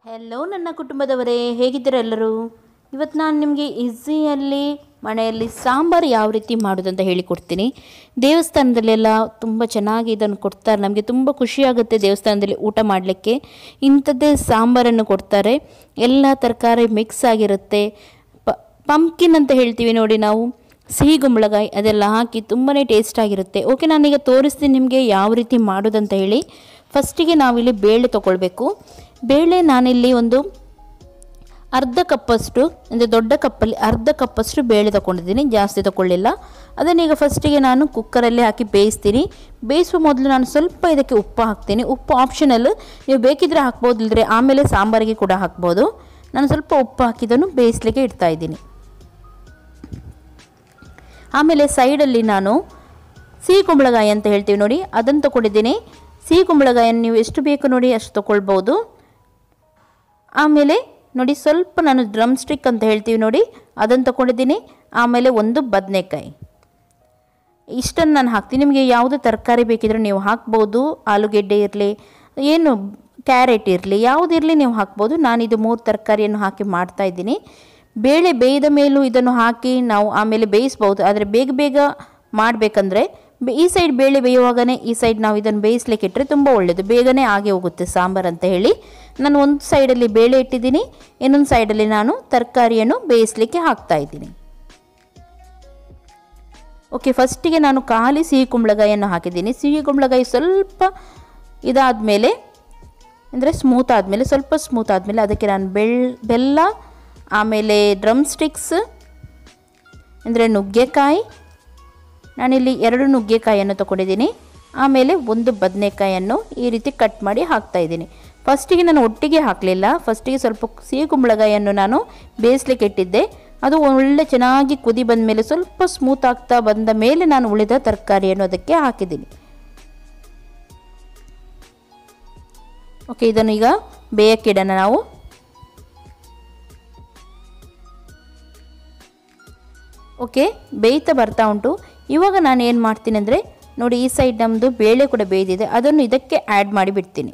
hello ನನ್ನ ಕುಟುಂಬದವರೇ ಹೇಗಿದ್ದೀರಾ ಎಲ್ಲರೂ ಇವತ್ತು ನಾನು ನಿಮಗೆ ಈಸಿಯಲ್ಲಿ ಮನೆಯಲ್ಲಿ ಸಾಂಬಾರು ಯಾವ ರೀತಿ ಮಾಡೋದಂತ ಹೇಳಿಕೊಡ್ತೀನಿ ದೇವಸ್ಥಾನದಲ್ಲೆಲ್ಲ ತುಂಬ ಚೆನ್ನಾಗಿ ಇದನ್ನು ಕೊಡ್ತಾರೆ ನಮಗೆ ತುಂಬ ಖುಷಿಯಾಗುತ್ತೆ ದೇವಸ್ಥಾನದಲ್ಲಿ ಊಟ ಮಾಡಲಿಕ್ಕೆ ಇಂಥದ್ದೇ ಸಾಂಬಾರನ್ನು ಕೊಡ್ತಾರೆ ಎಲ್ಲ ತರಕಾರಿ ಮಿಕ್ಸ್ ಆಗಿರುತ್ತೆ ಪ ಪಂಪ್ಕಿನ್ ಅಂತ ಹೇಳ್ತೀವಿ ನೋಡಿ ನಾವು ಸಿಹಿ ಗುಂಬಳಕಾಯಿ ಅದೆಲ್ಲ ಹಾಕಿ ತುಂಬಾ ಟೇಸ್ಟ್ ಆಗಿರುತ್ತೆ ಓಕೆ ನಾನೀಗ ತೋರಿಸ್ತೀನಿ ನಿಮಗೆ ಯಾವ ರೀತಿ ಮಾಡೋದಂತ ಹೇಳಿ ಫಸ್ಟಿಗೆ ನಾವಿಲ್ಲಿ ಬೇಳೆ ತೊಗೊಳ್ಬೇಕು ಬೇಳೆ ನಾನಿಲ್ಲಿ ಒಂದು ಅರ್ಧ ಕಪ್ಪಷ್ಟು ಅಂದರೆ ದೊಡ್ಡ ಕಪ್ಪಲ್ಲಿ ಅರ್ಧ ಕಪ್ಪಷ್ಟು ಬೇಳೆ ತೊಗೊಂಡಿದ್ದೀನಿ ಜಾಸ್ತಿ ತೊಗೊಳ್ಳಿಲ್ಲ ಅದನ್ನೀಗ ಫಸ್ಟಿಗೆ ನಾನು ಕುಕ್ಕರಲ್ಲಿ ಹಾಕಿ ಬೇಯಿಸ್ತೀನಿ ಬೇಯಿಸುವ ಮೊದಲು ನಾನು ಸ್ವಲ್ಪ ಇದಕ್ಕೆ ಉಪ್ಪು ಹಾಕ್ತೀನಿ ಉಪ್ಪು ಆಪ್ಷನಲ್ ನೀವು ಬೇಕಿದ್ರೆ ಹಾಕ್ಬೋದು ಇಲ್ಲದ್ರೆ ಆಮೇಲೆ ಸಾಂಬಾರಿಗೆ ಕೂಡ ಹಾಕ್ಬೋದು ನಾನು ಸ್ವಲ್ಪ ಉಪ್ಪು ಹಾಕಿದನ್ನು ಬೇಯಿಸ್ಲಿಕ್ಕೆ ಇಡ್ತಾ ಇದ್ದೀನಿ ಆಮೇಲೆ ಸೈಡಲ್ಲಿ ನಾನು ಸಿಹಿ ಕುಂಬಳಕಾಯಿ ಅಂತ ಹೇಳ್ತೀವಿ ನೋಡಿ ಅದನ್ನು ತೊಗೊಂಡಿದ್ದೀನಿ ಸಿಹಿ ಕುಂಬಳಕಾಯನ್ನು ನೀವು ಎಷ್ಟು ಬೇಕು ನೋಡಿ ಅಷ್ಟು ತೊಗೊಳ್ಬೋದು ಆಮೇಲೆ ನೋಡಿ ಸ್ವಲ್ಪ ನಾನು ಡ್ರಮ್ ಸ್ಟಿಕ್ ಅಂತ ಹೇಳ್ತೀವಿ ನೋಡಿ ಅದನ್ನು ತೊಗೊಂಡಿದ್ದೀನಿ ಆಮೇಲೆ ಒಂದು ಬದನೆಕಾಯಿ ಇಷ್ಟನ್ನು ನಾನು ಹಾಕ್ತೀನಿ ನಿಮಗೆ ಯಾವುದೇ ತರಕಾರಿ ಬೇಕಿದ್ರೆ ನೀವು ಹಾಕ್ಬೋದು ಆಲೂಗೆಡ್ಡೆ ಇರಲಿ ಏನು ಕ್ಯಾರೆಟ್ ಇರಲಿ ಯಾವುದಿರಲಿ ನೀವು ಹಾಕ್ಬೋದು ನಾನಿದು ಮೂರು ತರಕಾರಿಯನ್ನು ಹಾಕಿ ಮಾಡ್ತಾ ಇದ್ದೀನಿ ಬೇಳೆ ಬೇಯ್ದ ಮೇಲೂ ಇದನ್ನು ಹಾಕಿ ನಾವು ಆಮೇಲೆ ಬೇಯಿಸ್ಬೋದು ಆದರೆ ಬೇಗ ಬೇಗ ಮಾಡಬೇಕಂದ್ರೆ ಈ ಸೈಡ್ ಬೇಳೆ ಬೇಯುವಾಗನೇ ಈ ಸೈಡ್ ನಾವು ಇದನ್ನು ಬೇಯಿಸ್ಲಿಕ್ಕೆ ಇಟ್ಟರೆ ತುಂಬ ಒಳ್ಳೆಯದು ಬೇಗನೆ ಆಗಿ ಹೋಗುತ್ತೆ ಸಾಂಬಾರು ಅಂತ ಹೇಳಿ ನಾನು ಒಂದು ಸೈಡಲ್ಲಿ ಬೇಳೆ ಇಟ್ಟಿದ್ದೀನಿ ಇನ್ನೊಂದು ಸೈಡಲ್ಲಿ ನಾನು ತರಕಾರಿಯನ್ನು ಬೇಯಿಸಲಿಕ್ಕೆ ಹಾಕ್ತಾ ಇದ್ದೀನಿ ಓಕೆ ಫಸ್ಟಿಗೆ ನಾನು ಖಾಲಿ ಸಿಹಿ ಕುಂಬಳಕಾಯಿಯನ್ನು ಹಾಕಿದ್ದೀನಿ ಸಿಹಿ ಕುಂಬಳಕಾಯಿ ಸ್ವಲ್ಪ ಇದಾದ ಮೇಲೆ ಅಂದರೆ ಸ್ಮೂತ್ ಆದಮೇಲೆ ಸ್ವಲ್ಪ ಸ್ಮೂತ್ ಆದಮೇಲೆ ಅದಕ್ಕೆ ನಾನು ಬೆಳ್ ಬೆಲ್ಲ ಆಮೇಲೆ ಡ್ರಮ್ ಸ್ಟಿಕ್ಸ್ ಅಂದರೆ ನುಗ್ಗೆಕಾಯಿ ನಾನಿಲ್ಲಿ ಎರಡು ನುಗ್ಗೆಕಾಯಿಯನ್ನು ತೊಗೊಂಡಿದ್ದೀನಿ ಆಮೇಲೆ ಒಂದು ಬದನೆಕಾಯನ್ನು ಈ ರೀತಿ ಕಟ್ ಮಾಡಿ ಹಾಕ್ತಾ ಇದ್ದೀನಿ ಫಸ್ಟಿಗೆ ನಾನು ಒಟ್ಟಿಗೆ ಹಾಕಲಿಲ್ಲ ಫಸ್ಟಿಗೆ ಸ್ವಲ್ಪ ಸಿಹಿ ಕುಂಬಳಕಾಯಿಯನ್ನು ನಾನು ಬೇಯಿಸ್ಲಿಕ್ಕೆ ಇಟ್ಟಿದ್ದೆ ಅದು ಒಳ್ಳೆ ಚೆನ್ನಾಗಿ ಕುದಿ ಬಂದ ಮೇಲೆ ಸ್ವಲ್ಪ ಸ್ಮೂತ್ ಆಗ್ತಾ ಬಂದ ಮೇಲೆ ನಾನು ಉಳಿದ ತರಕಾರಿಯನ್ನು ಅದಕ್ಕೆ ಹಾಕಿದ್ದೀನಿ ಓಕೆ ಇದನ್ನು ಈಗ ಬೇಯಕ್ಕಿಡೋಣ ನಾವು ಓಕೆ ಬೇಯ್ತಾ ಬರ್ತಾ ಉಂಟು ಇವಾಗ ನಾನು ಏನು ಮಾಡ್ತೀನಿ ಅಂದರೆ ನೋಡಿ ಈ ಸೈಡ್ ನಮ್ಮದು ಬೇಳೆ ಕೂಡ ಬೇಯ್ದಿದೆ ಅದನ್ನು ಇದಕ್ಕೆ ಆ್ಯಡ್ ಮಾಡಿ ಬಿಡ್ತೀನಿ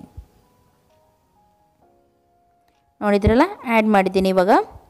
ನೋಡಿದ್ರಲ್ಲ ಆ್ಯಡ್ ಮಾಡಿದ್ದೀನಿ ಇವಾಗ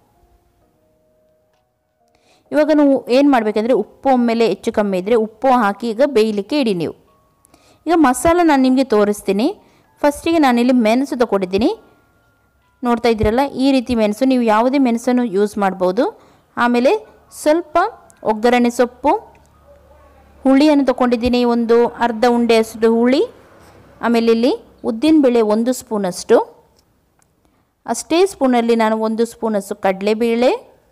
ಇವಾಗ ನೀವು ಏನು ಮಾಡಬೇಕಂದ್ರೆ ಉಪ್ಪು ಒಮ್ಮೆಲೆ ಹೆಚ್ಚು ಕಮ್ಮಿ ಇದ್ದರೆ ಉಪ್ಪು ಹಾಕಿ ಈಗ ಬೇಯಲಿಕ್ಕೆ ಇಡಿ ನೀವು ಈಗ ಮಸಾಲ ನಾನು ನಿಮಗೆ ತೋರಿಸ್ತೀನಿ ಫಸ್ಟಿಗೆ ನಾನಿಲ್ಲಿ ಮೆಣಸು ತೊಗೊಂಡಿದ್ದೀನಿ ನೋಡ್ತಾ ಇದ್ದೀರಲ್ಲ ಈ ರೀತಿ ಮೆಣಸು ನೀವು ಯಾವುದೇ ಮೆಣಸನ್ನು ಯೂಸ್ ಮಾಡ್ಬೋದು ಆಮೇಲೆ ಸ್ವಲ್ಪ ಒಗ್ಗರಣೆ ಸೊಪ್ಪು ಹುಳಿಯನ್ನು ತೊಗೊಂಡಿದ್ದೀನಿ ಒಂದು ಅರ್ಧ ಉಂಡೆಯಷ್ಟು ಹುಳಿ ಆಮೇಲೆ ಇಲ್ಲಿ ಉದ್ದಿನಬೇಳೆ ಒಂದು ಸ್ಪೂನಷ್ಟು ಅಷ್ಟೇ ಸ್ಪೂನಲ್ಲಿ ನಾನು ಒಂದು ಸ್ಪೂನಷ್ಟು ಕಡಲೆಬೇಳೆ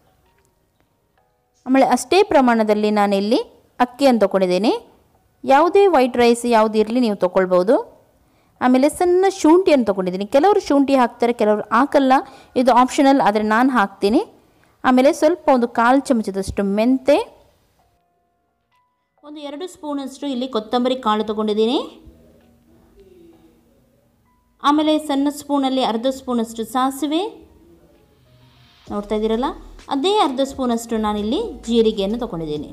ಆಮೇಲೆ ಅಷ್ಟೇ ಪ್ರಮಾಣದಲ್ಲಿ ನಾನಿಲ್ಲಿ ಅಕ್ಕಿಯನ್ನು ತೊಗೊಂಡಿದ್ದೀನಿ ಯಾವುದೇ ವೈಟ್ ರೈಸ್ ಯಾವುದು ಇರಲಿ ನೀವು ತೊಗೊಳ್ಬೋದು ಆಮೇಲೆ ಸಣ್ಣ ಶುಂಠಿಯನ್ನು ತೊಗೊಂಡಿದ್ದೀನಿ ಕೆಲವರು ಶುಂಠಿ ಹಾಕ್ತಾರೆ ಕೆಲವರು ಹಾಕಲ್ಲ ಇದು ಆಪ್ಷನಲ್ ಆದರೆ ನಾನು ಹಾಕ್ತೀನಿ ಆಮೇಲೆ ಸ್ವಲ್ಪ ಒಂದು ಕಾಲು ಚಮಚದಷ್ಟು ಮೆಂತೆ ಒಂದು ಎರಡು ಸ್ಪೂನಷ್ಟು ಇಲ್ಲಿ ಕೊತ್ತಂಬರಿ ಕಾಳು ತೊಗೊಂಡಿದ್ದೀನಿ ಆಮೇಲೆ ಸಣ್ಣ ಸ್ಪೂನಲ್ಲಿ ಅರ್ಧ ಸ್ಪೂನಷ್ಟು ಸಾಸಿವೆ ನೋಡ್ತಾ ಇದ್ದೀರಲ್ಲ ಅದೇ ಅರ್ಧ ಸ್ಪೂನಷ್ಟು ನಾನಿಲ್ಲಿ ಜೀರಿಗೆಯನ್ನು ತೊಗೊಂಡಿದ್ದೀನಿ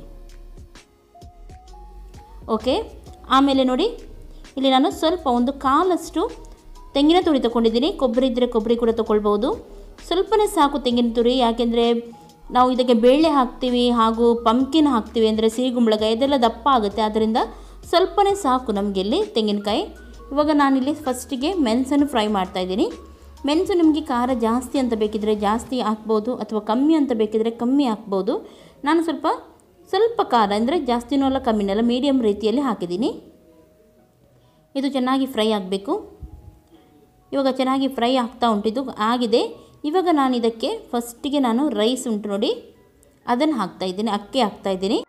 ಓಕೆ ಆಮೇಲೆ ನೋಡಿ ಇಲ್ಲಿ ನಾನು ಸ್ವಲ್ಪ ಒಂದು ಕಾಲಷ್ಟು ತೆಂಗಿನ ತುರಿ ತೊಗೊಂಡಿದ್ದೀನಿ ಕೊಬ್ಬರಿ ಇದ್ದರೆ ಕೊಬ್ಬರಿ ಕೂಡ ತೊಗೊಳ್ಬೋದು ಸ್ವಲ್ಪನೇ ಸಾಕು ತೆಂಗಿನ ತುರಿ ಯಾಕೆಂದರೆ ನಾವು ಇದಕ್ಕೆ ಬೇಳೆ ಹಾಕ್ತೀವಿ ಹಾಗೂ ಪಂಪ್ಕಿನ್ ಹಾಕ್ತೀವಿ ಅಂದರೆ ಸಿಹಿ ಗುಂಬಳಕಾಯಿ ಇದೆಲ್ಲ ದಪ್ಪ ಆಗುತ್ತೆ ಆದ್ದರಿಂದ ಸ್ವಲ್ಪನೇ ಸಾಕು ನಮಗೆ ಇಲ್ಲಿ ತೆಂಗಿನಕಾಯಿ ಇವಾಗ ನಾನಿಲ್ಲಿ ಫಸ್ಟಿಗೆ ಮೆಣಸನ್ನು ಫ್ರೈ ಮಾಡ್ತಾಯಿದ್ದೀನಿ ಮೆಣಸು ನಿಮಗೆ ಖಾರ ಜಾಸ್ತಿ ಅಂತ ಬೇಕಿದ್ರೆ ಜಾಸ್ತಿ ಹಾಕ್ಬೋದು ಅಥವಾ ಕಮ್ಮಿ ಅಂತ ಬೇಕಿದ್ರೆ ಕಮ್ಮಿ ಹಾಕ್ಬೋದು ನಾನು ಸ್ವಲ್ಪ ಸ್ವಲ್ಪ ಖಾರ ಅಂದರೆ ಜಾಸ್ತಿನೂ ಅಲ್ಲ ಕಮ್ಮಿನೂ ಅಲ್ಲ ಮೀಡಿಯಮ್ ರೀತಿಯಲ್ಲಿ ಹಾಕಿದ್ದೀನಿ ಇದು ಚೆನ್ನಾಗಿ ಫ್ರೈ ಆಗಬೇಕು ಇವಾಗ ಚೆನ್ನಾಗಿ ಫ್ರೈ ಆಗ್ತಾ ಉಂಟಿದ್ದು ಆಗಿದೆ ಇವಾಗ ನಾನು ಇದಕ್ಕೆ ಫಸ್ಟಿಗೆ ನಾನು ರೈಸ್ ಉಂಟು ನೋಡಿ ಅದನ್ನು ಹಾಕ್ತಾಯಿದ್ದೀನಿ ಅಕ್ಕಿ ಹಾಕ್ತಾಯಿದ್ದೀನಿ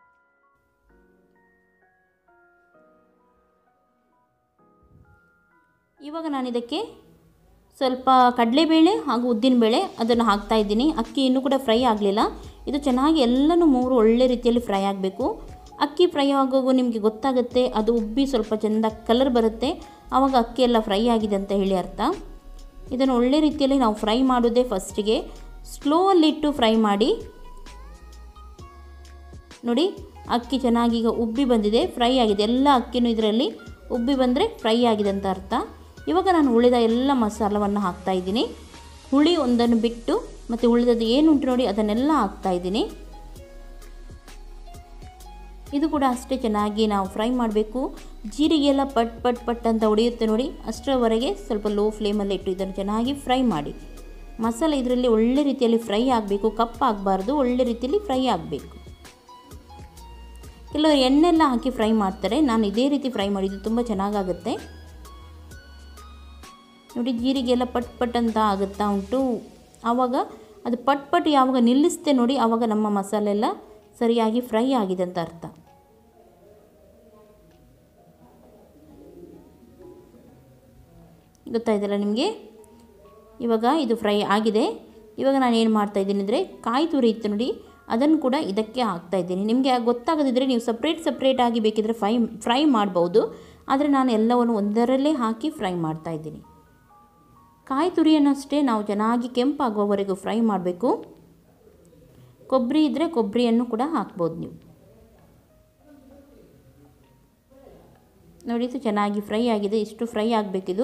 ಇವಾಗ ನಾನು ಇದಕ್ಕೆ ಸ್ವಲ್ಪ ಕಡಲೆಬೇಳೆ ಹಾಗೂ ಉದ್ದಿನಬೇಳೆ ಅದನ್ನು ಹಾಕ್ತಾ ಇದ್ದೀನಿ ಅಕ್ಕಿ ಇನ್ನೂ ಕೂಡ ಫ್ರೈ ಆಗಲಿಲ್ಲ ಇದು ಚೆನ್ನಾಗಿ ಎಲ್ಲನೂ ಮೂರು ಒಳ್ಳೆ ರೀತಿಯಲ್ಲಿ ಫ್ರೈ ಆಗಬೇಕು ಅಕ್ಕಿ ಫ್ರೈ ಆಗೋಗು ನಿಮಗೆ ಗೊತ್ತಾಗುತ್ತೆ ಅದು ಉಬ್ಬಿ ಸ್ವಲ್ಪ ಚೆಂದ ಕಲರ್ ಬರುತ್ತೆ ಆವಾಗ ಅಕ್ಕಿ ಎಲ್ಲ ಫ್ರೈ ಆಗಿದೆ ಅಂತ ಹೇಳಿ ಅರ್ಥ ಇದನ್ನು ಒಳ್ಳೆ ರೀತಿಯಲ್ಲಿ ನಾವು ಫ್ರೈ ಮಾಡೋದೇ ಫಸ್ಟಿಗೆ ಸ್ಲೋವಲ್ಲಿಟ್ಟು ಫ್ರೈ ಮಾಡಿ ನೋಡಿ ಅಕ್ಕಿ ಚೆನ್ನಾಗಿ ಈಗ ಉಬ್ಬಿ ಬಂದಿದೆ ಫ್ರೈ ಆಗಿದೆ ಎಲ್ಲ ಅಕ್ಕಿನೂ ಇದರಲ್ಲಿ ಉಬ್ಬಿ ಬಂದರೆ ಫ್ರೈ ಆಗಿದೆ ಅಂತ ಅರ್ಥ ಇವಾಗ ನಾನು ಉಳಿದ ಎಲ್ಲ ಮಸಾಲವನ್ನು ಹಾಕ್ತಾ ಇದ್ದೀನಿ ಹುಳಿ ಒಂದನ್ನು ಬಿಟ್ಟು ಮತ್ತು ಉಳಿದದ್ದು ಏನು ಉಂಟು ನೋಡಿ ಅದನ್ನೆಲ್ಲ ಹಾಕ್ತಾ ಇದ್ದೀನಿ ಇದು ಕೂಡ ಅಷ್ಟೇ ಚೆನ್ನಾಗಿ ನಾವು ಫ್ರೈ ಮಾಡಬೇಕು ಜೀರಿಗೆ ಎಲ್ಲ ಪಟ್ ಪಟ್ ಪಟ್ ಅಂತ ಹೊಡೆಯುತ್ತೆ ನೋಡಿ ಅಷ್ಟರವರೆಗೆ ಸ್ವಲ್ಪ ಲೋ ಫ್ಲೇಮಲ್ಲಿ ಇಟ್ಟು ಇದನ್ನು ಚೆನ್ನಾಗಿ ಫ್ರೈ ಮಾಡಿ ಮಸಾಲೆ ಇದರಲ್ಲಿ ಒಳ್ಳೆ ರೀತಿಯಲ್ಲಿ ಫ್ರೈ ಆಗಬೇಕು ಕಪ್ಪಾಗಬಾರ್ದು ಒಳ್ಳೆ ರೀತಿಯಲ್ಲಿ ಫ್ರೈ ಆಗಬೇಕು ಕೆಲವರು ಎಣ್ಣೆಲ್ಲ ಹಾಕಿ ಫ್ರೈ ಮಾಡ್ತಾರೆ ನಾನು ಇದೇ ರೀತಿ ಫ್ರೈ ಮಾಡಿದ್ದು ತುಂಬ ಚೆನ್ನಾಗಾಗುತ್ತೆ ನೋಡಿ ಜೀರಿಗೆ ಎಲ್ಲ ಪಟ್ ಪಟ್ ಅಂತ ಆಗುತ್ತಾ ಉಂಟು ಆವಾಗ ಅದು ಪಟ್ ಪಟ್ ಯಾವಾಗ ನಿಲ್ಲಿಸ್ತೆ ನೋಡಿ ಆವಾಗ ನಮ್ಮ ಮಸಾಲೆ ಎಲ್ಲ ಸರಿಯಾಗಿ ಫ್ರೈ ಆಗಿದೆ ಅಂತ ಅರ್ಥ ಗೊತ್ತಾಯ್ತಲ್ಲ ನಿಮಗೆ ಇವಾಗ ಇದು ಫ್ರೈ ಆಗಿದೆ ಇವಾಗ ನಾನು ಏನು ಮಾಡ್ತಾ ಇದ್ದೀನಿ ಅಂದರೆ ಕಾಯಿ ತುರಿ ಇತ್ತು ನೋಡಿ ಅದನ್ನು ಕೂಡ ಇದಕ್ಕೆ ಹಾಕ್ತಾ ಇದ್ದೀನಿ ನಿಮಗೆ ಗೊತ್ತಾಗದಿದ್ದರೆ ನೀವು ಸಪ್ರೇಟ್ ಸಪ್ರೇಟಾಗಿ ಬೇಕಿದ್ರೆ ಫ್ರೈ ಫ್ರೈ ಮಾಡ್ಬೋದು ಆದರೆ ನಾನು ಎಲ್ಲವನ್ನು ಒಂದರಲ್ಲೇ ಹಾಕಿ ಫ್ರೈ ಮಾಡ್ತಾ ಇದ್ದೀನಿ ಕಾಯಿ ತುರಿಯನ್ನು ಅಷ್ಟೇ ನಾವು ಚೆನ್ನಾಗಿ ಕೆಂಪಾಗುವವರೆಗೂ ಫ್ರೈ ಮಾಡಬೇಕು ಕೊಬ್ಬರಿ ಇದ್ದರೆ ಕೊಬ್ಬರಿಯನ್ನು ಕೂಡ ಹಾಕ್ಬೋದು ನೀವು ನೋಡಿ ಇದು ಚೆನ್ನಾಗಿ ಫ್ರೈ ಆಗಿದೆ ಇಷ್ಟು ಫ್ರೈ ಆಗಬೇಕಿದು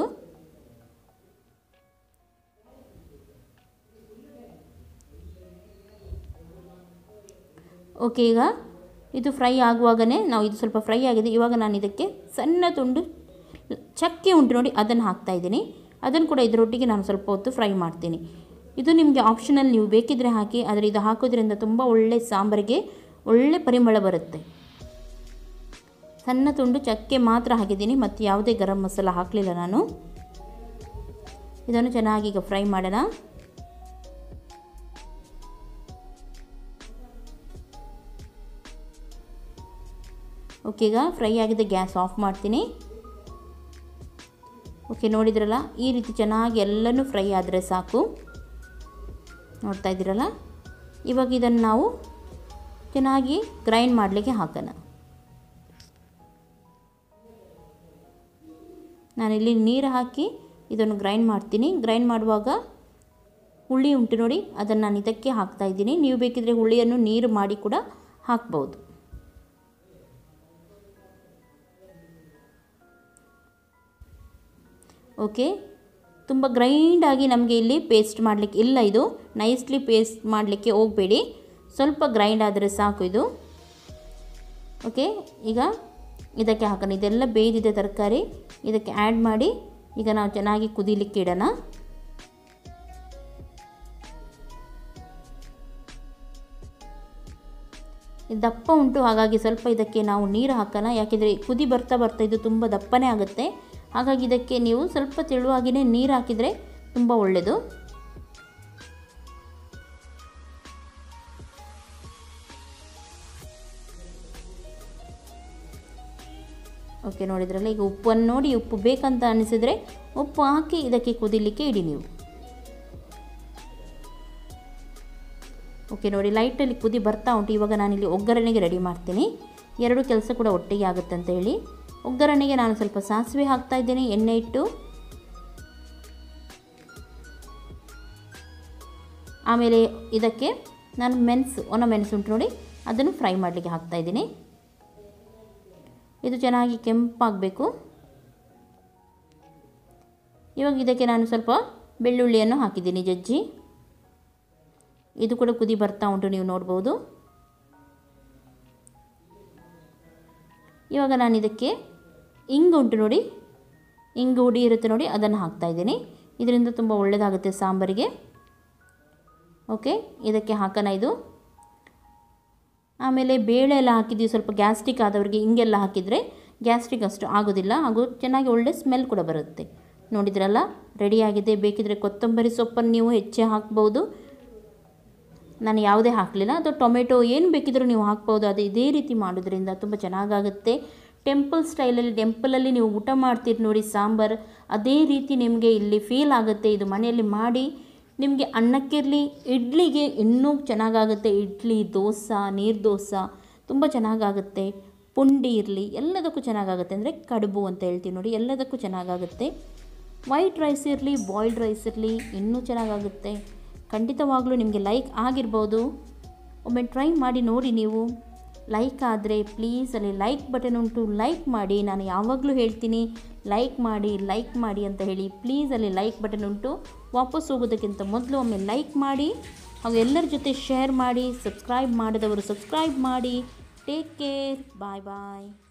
ಓಕೆ ಈಗ ಇದು ಫ್ರೈ ಆಗುವಾಗಲೇ ನಾವು ಇದು ಸ್ವಲ್ಪ ಫ್ರೈ ಆಗಿದೆ ಇವಾಗ ನಾನು ಇದಕ್ಕೆ ಸಣ್ಣ ತುಂಡು ಚಕ್ಕೆ ಉಂಟು ನೋಡಿ ಅದನ್ನು ಹಾಕ್ತಾ ಇದ್ದೀನಿ ಅದನ್ನು ಕೂಡ ಇದರೊಟ್ಟಿಗೆ ನಾನು ಸ್ವಲ್ಪ ಹೊತ್ತು ಫ್ರೈ ಮಾಡ್ತೀನಿ ಇದು ನಿಮಗೆ ಆಪ್ಷನಲ್ ನೀವು ಬೇಕಿದ್ದರೆ ಹಾಕಿ ಆದರೆ ಇದು ಹಾಕೋದ್ರಿಂದ ತುಂಬ ಒಳ್ಳೆ ಸಾಂಬಾರಿಗೆ ಒಳ್ಳೆ ಪರಿಮಳ ಬರುತ್ತೆ ಸಣ್ಣ ತುಂಡು ಚಕ್ಕೆ ಮಾತ್ರ ಹಾಕಿದ್ದೀನಿ ಮತ್ತು ಯಾವುದೇ ಗರಂ ಮಸಾಲ ಹಾಕಲಿಲ್ಲ ನಾನು ಇದನ್ನು ಚೆನ್ನಾಗಿ ಈಗ ಫ್ರೈ ಮಾಡೋಣ ಓಕೆ ಈಗ ಫ್ರೈ ಆಗಿದೆ ಗ್ಯಾಸ್ ಆಫ್ ಮಾಡ್ತೀನಿ ಓಕೆ ನೋಡಿದ್ರಲ್ಲ ಈ ರೀತಿ ಚೆನ್ನಾಗಿ ಎಲ್ಲನೂ ಫ್ರೈ ಆದರೆ ಸಾಕು ನೋಡ್ತಾ ಇದ್ದೀರಲ್ಲ ಇವಾಗ ಇದನ್ನು ನಾವು ಚೆನ್ನಾಗಿ ಗ್ರೈಂಡ್ ಮಾಡಲಿಕ್ಕೆ ಹಾಕೋಣ ನಾನಿಲ್ಲಿ ನೀರು ಹಾಕಿ ಇದನ್ನು ಗ್ರೈಂಡ್ ಮಾಡ್ತೀನಿ ಗ್ರೈಂಡ್ ಮಾಡುವಾಗ ಹುಳಿ ಉಂಟು ನೋಡಿ ಅದನ್ನು ನಾನು ಇದಕ್ಕೆ ಹಾಕ್ತಾ ಇದ್ದೀನಿ ನೀವು ಬೇಕಿದ್ರೆ ಹುಳಿಯನ್ನು ನೀರು ಮಾಡಿ ಕೂಡ ಹಾಕ್ಬೋದು ಓಕೆ ತುಂಬ ಗ್ರೈಂಡಾಗಿ ನಮಗೆ ಇಲ್ಲಿ ಪೇಸ್ಟ್ ಮಾಡಲಿಕ್ಕೆ ಇಲ್ಲ ಇದು ನೈಸ್ಲಿ ಪೇಸ್ಟ್ ಮಾಡಲಿಕ್ಕೆ ಹೋಗಬೇಡಿ ಸ್ವಲ್ಪ ಗ್ರೈಂಡ್ ಆದರೆ ಸಾಕು ಇದು ಓಕೆ ಈಗ ಇದಕ್ಕೆ ಹಾಕೋಣ ಇದೆಲ್ಲ ಬೇಯ್ದಿದೆ ತರಕಾರಿ ಇದಕ್ಕೆ ಆ್ಯಡ್ ಮಾಡಿ ಈಗ ನಾವು ಚೆನ್ನಾಗಿ ಕುದೀಲಿಕ್ಕೆ ಇಡೋಣ ಇದು ದಪ್ಪ ಉಂಟು ಹಾಗಾಗಿ ಸ್ವಲ್ಪ ಇದಕ್ಕೆ ನಾವು ನೀರು ಹಾಕೋಣ ಯಾಕೆಂದರೆ ಕುದಿ ಬರ್ತಾ ಬರ್ತಾ ಇದು ತುಂಬ ದಪ್ಪನೇ ಆಗುತ್ತೆ ಹಾಗಾಗಿ ಇದಕ್ಕೆ ನೀವು ಸ್ವಲ್ಪ ತೆಳುವಾಗಿಯೇ ನೀರು ಹಾಕಿದರೆ ತುಂಬ ಒಳ್ಳೆಯದು ಓಕೆ ನೋಡಿದ್ರಲ್ಲ ಈಗ ಉಪ್ಪನ್ನು ನೋಡಿ ಉಪ್ಪು ಬೇಕಂತ ಅನಿಸಿದರೆ ಉಪ್ಪು ಹಾಕಿ ಇದಕ್ಕೆ ಕುದಿಲಿಕ್ಕೆ ಇಡಿ ನೀವು ಓಕೆ ನೋಡಿ ಲೈಟಲ್ಲಿ ಕುದಿ ಬರ್ತಾ ಉಂಟು ಇವಾಗ ನಾನಿಲ್ಲಿ ಒಗ್ಗರಣೆಗೆ ರೆಡಿ ಮಾಡ್ತೀನಿ ಎರಡು ಕೆಲಸ ಕೂಡ ಒಟ್ಟಿಗೆ ಆಗುತ್ತೆ ಅಂತ ಹೇಳಿ ಒಗ್ಗರಣೆಗೆ ನಾನು ಸ್ವಲ್ಪ ಸಾಸಿವೆ ಹಾಕ್ತಾ ಇದ್ದೀನಿ ಎಣ್ಣೆ ಇಟ್ಟು ಆಮೇಲೆ ಇದಕ್ಕೆ ನಾನು ಮೆಣಸು ಒಣ ಮೆಣಸು ಉಂಟು ನೋಡಿ ಅದನ್ನು ಫ್ರೈ ಮಾಡಲಿಕ್ಕೆ ಹಾಕ್ತಾ ಇದ್ದೀನಿ ಇದು ಚೆನ್ನಾಗಿ ಕೆಂಪಾಗಬೇಕು ಇವಾಗ ಇದಕ್ಕೆ ನಾನು ಸ್ವಲ್ಪ ಬೆಳ್ಳುಳ್ಳಿಯನ್ನು ಹಾಕಿದ್ದೀನಿ ಜಜ್ಜಿ ಇದು ಕೂಡ ಕುದಿ ಬರ್ತಾ ಉಂಟು ನೀವು ನೋಡ್ಬೋದು ಇವಾಗ ನಾನು ಇದಕ್ಕೆ ಇಂಗು ಉಂಟು ನೋಡಿ ಇಂಗು ಹುಡಿ ಇರುತ್ತೆ ನೋಡಿ ಅದನ್ನು ಹಾಕ್ತಾ ಇದ್ದೀನಿ ಇದರಿಂದ ತುಂಬ ಒಳ್ಳೆಯದಾಗುತ್ತೆ ಸಾಂಬಾರಿಗೆ ಓಕೆ ಇದಕ್ಕೆ ಹಾಕೋಣ ಇದು ಆಮೇಲೆ ಬೇಳೆ ಎಲ್ಲ ಹಾಕಿದ್ದೀವಿ ಸ್ವಲ್ಪ ಗ್ಯಾಸ್ಟ್ರಿಕ್ ಆದವರಿಗೆ ಹಿಂಗೆಲ್ಲ ಹಾಕಿದರೆ ಗ್ಯಾಸ್ಟ್ರಿಕ್ ಅಷ್ಟು ಆಗೋದಿಲ್ಲ ಹಾಗೂ ಚೆನ್ನಾಗಿ ಒಳ್ಳೆ ಸ್ಮೆಲ್ ಕೂಡ ಬರುತ್ತೆ ನೋಡಿದ್ರಲ್ಲ ರೆಡಿಯಾಗಿದೆ ಬೇಕಿದ್ರೆ ಕೊತ್ತಂಬರಿ ಸೊಪ್ಪನ್ನು ನೀವು ಹೆಚ್ಚೆ ಹಾಕ್ಬೋದು ನಾನು ಯಾವುದೇ ಹಾಕಲಿಲ್ಲ ಅದು ಟೊಮೆಟೊ ಏನು ಬೇಕಿದ್ರೂ ನೀವು ಹಾಕ್ಬೋದು ಅದು ಇದೇ ರೀತಿ ಮಾಡೋದ್ರಿಂದ ತುಂಬ ಚೆನ್ನಾಗಾಗುತ್ತೆ ಟೆಂಪಲ್ ಸ್ಟೈಲಲ್ಲಿ ಟೆಂಪಲಲ್ಲಿ ನೀವು ಊಟ ಮಾಡ್ತೀರಿ ನೋಡಿ ಸಾಂಬಾರು ಅದೇ ರೀತಿ ನಿಮಗೆ ಇಲ್ಲಿ ಫೀಲ್ ಆಗುತ್ತೆ ಇದು ಮನೆಯಲ್ಲಿ ಮಾಡಿ ನಿಮಗೆ ಅನ್ನಕ್ಕಿರಲಿ ಇಡ್ಲಿಗೆ ಇನ್ನೂ ಚೆನ್ನಾಗಾಗುತ್ತೆ ಇಡ್ಲಿ ದೋಸೆ ನೀರು ದೋಸೆ ತುಂಬ ಚೆನ್ನಾಗಾಗುತ್ತೆ ಪುಂಡಿ ಇರಲಿ ಎಲ್ಲದಕ್ಕೂ ಚೆನ್ನಾಗಾಗುತ್ತೆ ಅಂದರೆ ಕಡುಬು ಅಂತ ಹೇಳ್ತೀವಿ ನೋಡಿ ಎಲ್ಲದಕ್ಕೂ ಚೆನ್ನಾಗಾಗುತ್ತೆ ವೈಟ್ ರೈಸ್ ಇರಲಿ ಬಾಯ್ಲ್ಡ್ ರೈಸ್ ಇರಲಿ ಇನ್ನೂ ಚೆನ್ನಾಗಾಗುತ್ತೆ ಖಂಡಿತವಾಗ್ಲೂ ನಿಮಗೆ ಲೈಕ್ ಆಗಿರ್ಬೋದು ಒಮ್ಮೆ ಟ್ರೈ ಮಾಡಿ ನೋಡಿ ನೀವು ಲೈಕ್ ಆದರೆ ಪ್ಲೀಸ್ ಅಲ್ಲಿ ಲೈಕ್ ಬಟನ್ ಉಂಟು ಲೈಕ್ ಮಾಡಿ ನಾನು ಯಾವಾಗಲೂ ಹೇಳ್ತೀನಿ ಲೈಕ್ ಮಾಡಿ ಲೈಕ್ ಮಾಡಿ ಅಂತ ಹೇಳಿ ಪ್ಲೀಸ್ ಅಲ್ಲಿ ಲೈಕ್ ಬಟನ್ ಉಂಟು ವಾಪಸ್ ಹೋಗೋದಕ್ಕಿಂತ ಮೊದಲು ಒಮ್ಮೆ ಲೈಕ್ ಮಾಡಿ ಹಾಗೂ ಎಲ್ಲರ ಜೊತೆ ಶೇರ್ ಮಾಡಿ ಸಬ್ಸ್ಕ್ರೈಬ್ ಮಾಡಿದವರು ಸಬ್ಸ್ಕ್ರೈಬ್ ಮಾಡಿ ಟೇಕ್ ಕೇರ್ ಬಾಯ್ ಬಾಯ್